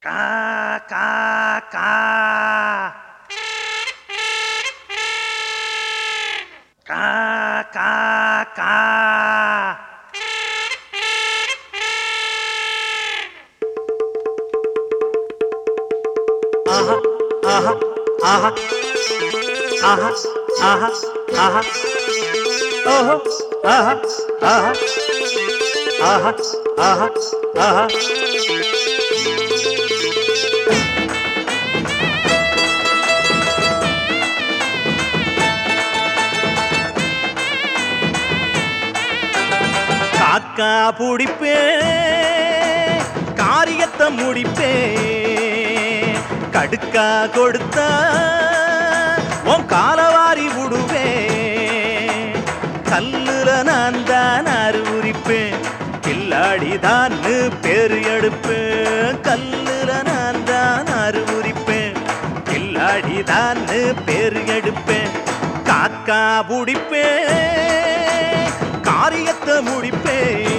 கா கா கா கா கா கா ஆஹா ஆஹா ஆஹா ஆஹா ஆஹா ஆஹா ஓஹோ ஆஹா ஆஹா ஆஹா ஆஹா ஆஹா காக்கா பிடிப்பே காரியத்தை முடிப்பே கடுக்கா கொடுத்தா உன் காலவாரி விடுவே கல்லுல நான் தான் அறிவுரிப்பேன் கில்லாடி தான் பேரு எடுப்பேன் கல்லுல நான் தான் அறிவுரிப்பேன் கில்லாடி தான் பேரு எடுப்பேன் காக்கா பிடிப்பேன் காரியத்தை முடிப்பேன்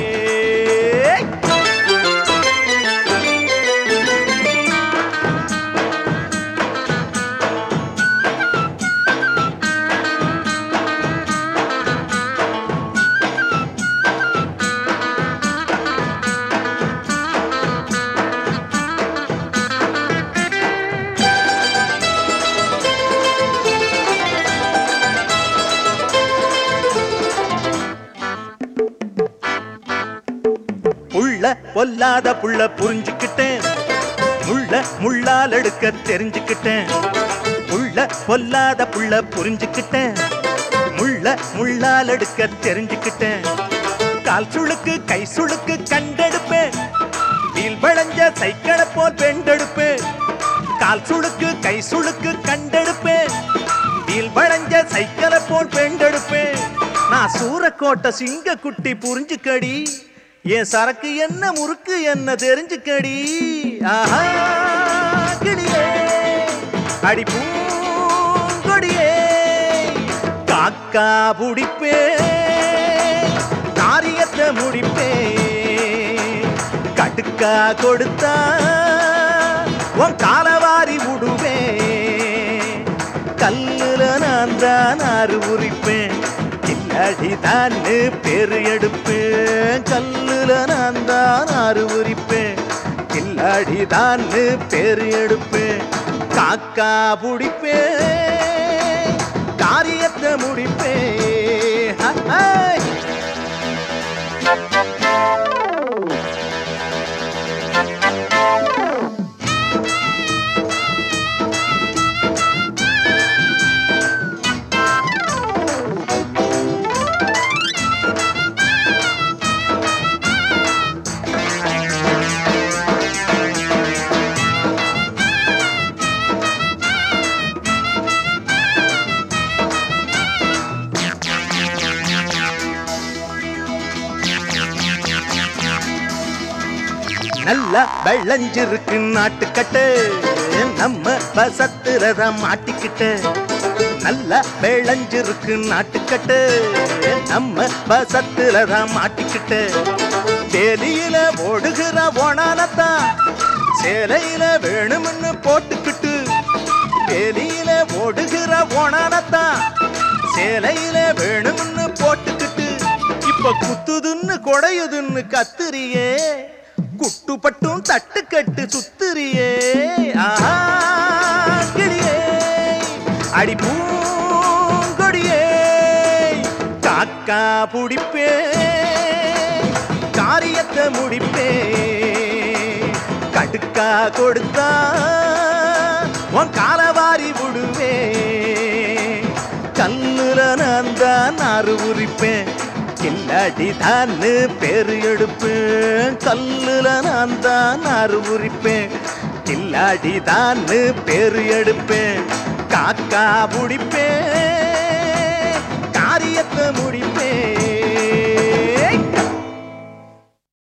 புள்ள பொல்லாத புள்ள புரிஞ்சுக்கிட்டேன் முள்ள முள்ளால் எடுக்க தெரிஞ்சுக்கிட்டேன் புள்ள பொல்லாத புள்ள புரிஞ்சுக்கிட்டேன் முள்ள முள்ளால் எடுக்க தெரிஞ்சுக்கிட்டேன் கால் சுளுக்கு கை சுளுக்கு கண்டெடுப்பேன் வீல் வளைஞ்ச சைக்கிளை போல் பெண்டெடுப்பேன் கால் சுளுக்கு கை சுளுக்கு கண்டெடுப்பேன் வீல் வளைஞ்ச சைக்கிளை போல் பெண்டெடுப்பேன் நான் சூரக்கோட்டை சிங்க குட்டி புரிஞ்சுக்கடி என் சரக்கு என்ன முறுக்கு என்ன தெரிஞ்சுக்கடி ஆஹா கிளியே அடி பூங்கொடியே காக்கா புடிப்பே காரியத்தை முடிப்பே கடுக்கா கொடுத்தா உன் காலவாரி விடுவே கல்லுல நான் தான் ஆறு உரிப்பேன் கில்லாடி தான் பேரு எடுப்பேன் கல்லுல நான் தான் ஆறு உரிப்பேன் கில்லாடி தான் பேரு எடுப்பேன் காக்கா பிடிப்பேன் காரியத்தை முடிப்பேன் ஹாய். நல்லா வெள்ளஞ்சிருக்கு நாட்டுக்கட்டு நம்ம பசத்துறத மாட்டிக்கிட்டு நல்லா வெள்ளஞ்சிருக்கு நாட்டுக்கட்டு நம்ம பசத்துறத மாட்டிக்கிட்டு வேலியில ஓடுகிற ஓனானத்தான் சேலையில வேணும்னு போட்டுக்கிட்டு வேலியில ஓடுகிற ஓனானத்தான் சேலையில வேணும்னு போட்டுக்கிட்டு இப்ப குத்துதுன்னு கொடையுதுன்னு கத்துறியே குட்டுப்பட்டும் தட்டு கட்டு சுத்துறியே ஆஹா கிளியே அடி பூங்கொடியே காக்கா புடிப்பே காரியத்தை முடிப்பே கடுக்கா கொடுத்தா உன் காலவாரி விடுவே கல்லுல நான் தான் ஆறு உரிப்பேன் கில்லாடி தான் பேரு எடுப்பேன் கல்லுல நான் தான் ஆறு உரிப்பேன் கில்லாடி தான் பேரு எடுப்பேன் காக்கா முடிப்பேன் காரியத்தை முடிப்பேன்